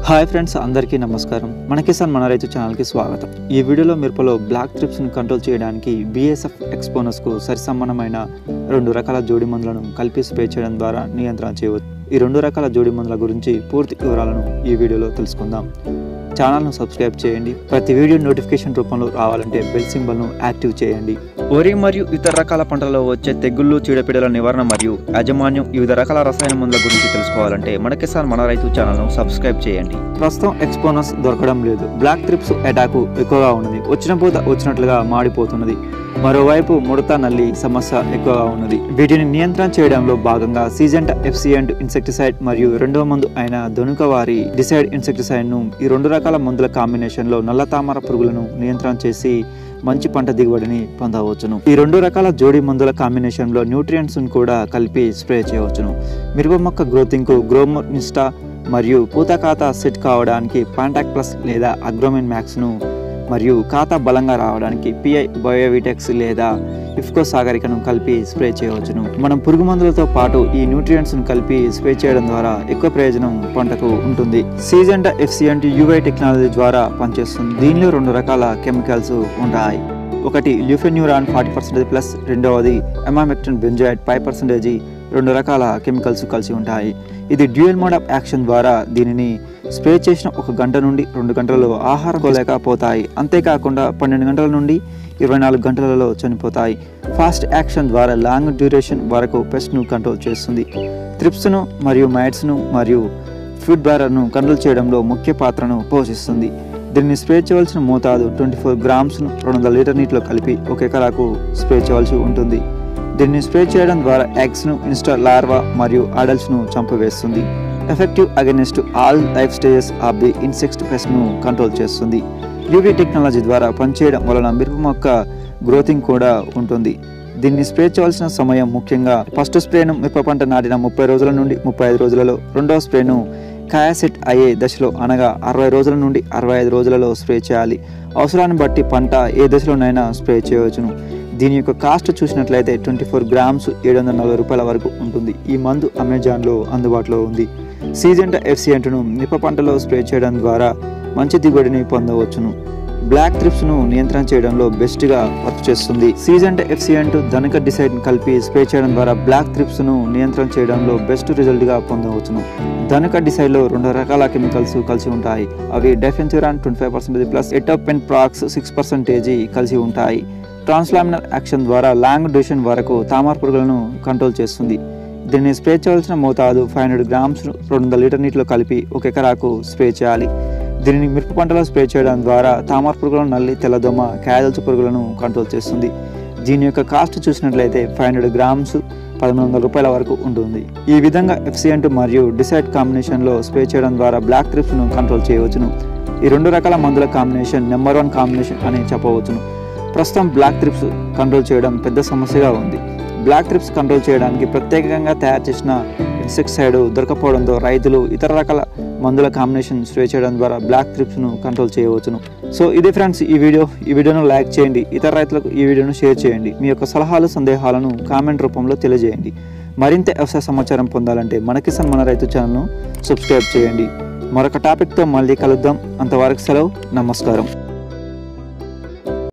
hi friends అందరికీ నమస్కారం మన కిసాన్ మన రైతు ఛానల్కి స్వాగతం ఈ వీడియోలో మిరపలో బ్లాక్ ట్రిప్స్ను కంట్రోల్ చేయడానికి బీఎస్ఎఫ్ ఎక్స్పోనస్కు సరిసమానమైన రెండు రకాల జోడి మందులను కలిపి స్ప్రే చేయడం ద్వారా నియంత్రణ చేయవచ్చు ఈ రెండు రకాల జోడి మందుల గురించి పూర్తి వివరాలను ఈ వీడియోలో తెలుసుకుందాం ఛానల్ను సబ్స్క్రైబ్ చేయండి ప్రతి వీడియో నోటిఫికేషన్ రూపంలో రావాలంటే బెల్ సింబల్ను యాక్టివ్ చేయండి వరి మరియు ఇతర రకాల పంటలలో వచ్చే తెగుళ్ళు చీడపీడల నివారణ మరియు యాజమాన్యం వివిధ రకాల రసాయన మందుల గురించి తెలుసుకోవాలంటే మన కిసాన్ మన రైతు ఛానల్ను సబ్స్క్రైబ్ చేయండి ప్రస్తుతం ఎక్స్పోనస్ దొరకడం లేదు బ్లాక్ ట్రిప్స్ అటాక్ ఎక్కువగా ఉన్నది వచ్చిన పూత వచ్చినట్లుగా మాడిపోతున్నది మరోవైపు ముడత నల్లి సమస్య ఎక్కువగా ఉన్నది వీటిని నియంత్రణ చేయడంలో భాగంగా సీజెంట్ ఎఫ్సియంట్ ఇన్సెక్టిసైడ్ మరియు రెండవ మందు అయిన దొనుక వారి డిసైడ్ ఇన్సెక్టిసైడ్ ను ఈ రెండు రకాల మందుల కాంబినేషన్ లో నల్ల తామర పురుగులను నియంత్రణ చేసి మంచి పంట దిగుబడిని పొందవచ్చును ఈ రెండు రకాల జోడి మందుల కాంబినేషన్ లో న్యూట్రియంట్స్ కూడా కలిపి స్ప్రే చేయవచ్చును మిరప మొక్క గ్రోతింగ్ కు గ్రోమోర్ నిస్టా మరియు పూత ఖాతా సెట్ కావడానికి పాంటాక్ ప్లస్ లేదా అగ్రోమెన్ మ్యాక్స్ ను మరియు ఖాతా బలంగా రావడానికి పిఐ బయోవిటెక్స్ లేదా ఇఫ్కో సాగరికను కలిపి స్ప్రే చేయవచ్చును మనం పురుగు మందులతో పాటు ఈ న్యూట్రియంట్స్ ను కలిపి స్ప్రే చేయడం ద్వారా ఎక్కువ ప్రయోజనం పంటకు ఉంటుంది సీజెంట ఎఫ్సిఎంట్ యూఐ టెక్నాలజీ ద్వారా పనిచేస్తుంది దీనిలో రెండు రకాల కెమికల్స్ ఉంటాయి ఒకటి ల్యూఫెన్యూరాన్ ఫార్టీ పర్సెంటేజ్ ప్లస్ రెండవది ఎమామెక్టన్ బెంజాయిడ్ ఫైవ్ పర్సెంటేజ్ రెండు రకాల కెమికల్స్ కలిసి ఉంటాయి ఇది డ్యూయల్ మోడ్ ఆఫ్ యాక్షన్ ద్వారా దీనిని స్ప్రే చేసిన ఒక గంట నుండి రెండు గంటలలో ఆహారం కోలేకపోతాయి అంతేకాకుండా పన్నెండు గంటల నుండి ఇరవై నాలుగు గంటలలో చనిపోతాయి ఫాస్ట్ యాక్షన్ ద్వారా లాంగ్ డ్యూరేషన్ వరకు పెస్ట్ను కంట్రోల్ చేస్తుంది త్రిప్స్ను మరియు మైట్స్ను మరియు ఫుడ్ బ్యారర్ను కంట్రోల్ చేయడంలో ముఖ్య పాత్రను పోషిస్తుంది దీన్ని స్ప్రే చేయవలసిన మోతాదు ట్వంటీ ఫోర్ గ్రామ్స్ను రెండు వందల లీటర్ నీటిలో కలిపి ఒక ఎకరాకు స్ప్రే చేయవలసి ఉంటుంది దీన్ని స్ప్రే చేయడం ద్వారా ఎగ్స్ను ఇన్స్టా లార్వా మరియు అడల్ట్స్ను చంపివేస్తుంది effective against all life stages of the insect పెస్ట్ను కంట్రోల్ చేస్తుంది యూవీ టెక్నాలజీ ద్వారా పనిచేయడం వలన మిరప మొక్క గ్రోతింగ్ కూడా ఉంటుంది దీన్ని స్ప్రే చేయవలసిన సమయం ముఖ్యంగా ఫస్ట్ స్ప్రేను మిరప పంట నాటిన ముప్పై రోజుల నుండి ముప్పై ఐదు రోజులలో రెండవ స్ప్రేను కాయాసెట్ అయ్యే దశలో అనగా అరవై రోజుల నుండి అరవై ఐదు రోజులలో స్ప్రే చేయాలి అవసరాన్ని బట్టి పంట ఏ దశలోనైనా స్ప్రే చేయవచ్చును దీని యొక్క కాస్ట్ చూసినట్లయితే ట్వంటీ ఫోర్ గ్రామ్స్ ఏడు వందల నలభై రూపాయల వరకు ఉంటుంది ఈ మందు అమెజాన్లో అందుబాటులో ఉంది సీజెంట ఎఫ్సియంట్ను మిరప పంటలో స్ప్రే చేయడం ద్వారా మంచి దిగుబడిని పొందవచ్చును బ్లాక్ త్రిప్స్ను నియంత్రణ చేయడంలో బెస్ట్గా వర్క్ చేస్తుంది సీజెంట్ ఎఫ్సియంట్ ధనిక డిసైడ్ కలిపి స్ప్రే చేయడం ద్వారా బ్లాక్ త్రిప్స్ను నియంత్రణ చేయడంలో బెస్ట్ రిజల్ట్గా పొందవచ్చును ధనుక డిసైడ్లో రెండు రకాల కెమికల్స్ కలిసి ఉంటాయి అవి డెఫెన్సిరాన్ twenty five percentage plus etofenprox six పర్సెంటేజీ కలిసి ఉంటాయి ట్రాన్స్లామినర్ యాక్షన్ ద్వారా లాంగ్ డ్యూషన్ వరకు తామర పురుగులను కంట్రోల్ చేస్తుంది దీన్ని స్ప్రే చేయవలసిన మోతాదు ఫైవ్ హండ్రెడ్ గ్రామ్స్ రెండు వందల లీటర్ నీటిలో కలిపి ఒక ఎకరాకు స్ప్రే చేయాలి దీనిని మిరప పంటలో స్ప్రే చేయడం ద్వారా తామర పురుగులను నల్లి తెల్లదోమ కాయదలుచు పురుగులను కంట్రోల్ చేస్తుంది దీని యొక్క కాస్ట్ చూసినట్లయితే ఫైవ్ హండ్రెడ్ గ్రామ్స్ పదమూడు వందల రూపాయల వరకు ఉంటుంది ఈ విధంగా ఎఫ్సియంట్ మరియు డిసైడ్ కాంబినేషన్లో స్ప్రే చేయడం ద్వారా బ్లాక్ ట్రిప్స్ను కంట్రోల్ చేయవచ్చును ఈ రెండు రకాల మందుల కాంబినేషన్ నెంబర్ వన్ కాంబినేషన్ అని చెప్పవచ్చును ప్రస్తుతం బ్లాక్ ట్రిప్స్ కంట్రోల్ చేయడం పెద్ద సమస్యగా ఉంది బ్లాక్ ట్రిప్స్ కంట్రోల్ చేయడానికి ప్రత్యేకంగా తయారు చేసిన ఇన్సెక్టిసైడ్ దొరకపోవడంతో రైతులు ఇతర రకాల మందుల కాంబినేషన్ స్ప్రే చేయడం ద్వారా బ్లాక్ ట్రిప్స్ను కంట్రోల్ చేయవచ్చును సో ఇది ఫ్రెండ్స్ ఈ వీడియో ఈ వీడియోను లైక్ చేయండి ఇతర రైతులకు ఈ వీడియోను షేర్ చేయండి మీ యొక్క సలహాలు సందేహాలను కామెంట్ రూపంలో తెలియజేయండి మరింత వ్యవసాయ సమాచారం పొందాలంటే మన కిసాన్ మన రైతు ఛానల్ను సబ్స్క్రైబ్ చేయండి మరొక టాపిక్తో మళ్ళీ కలుద్దాం అంతవరకు సెలవు నమస్కారం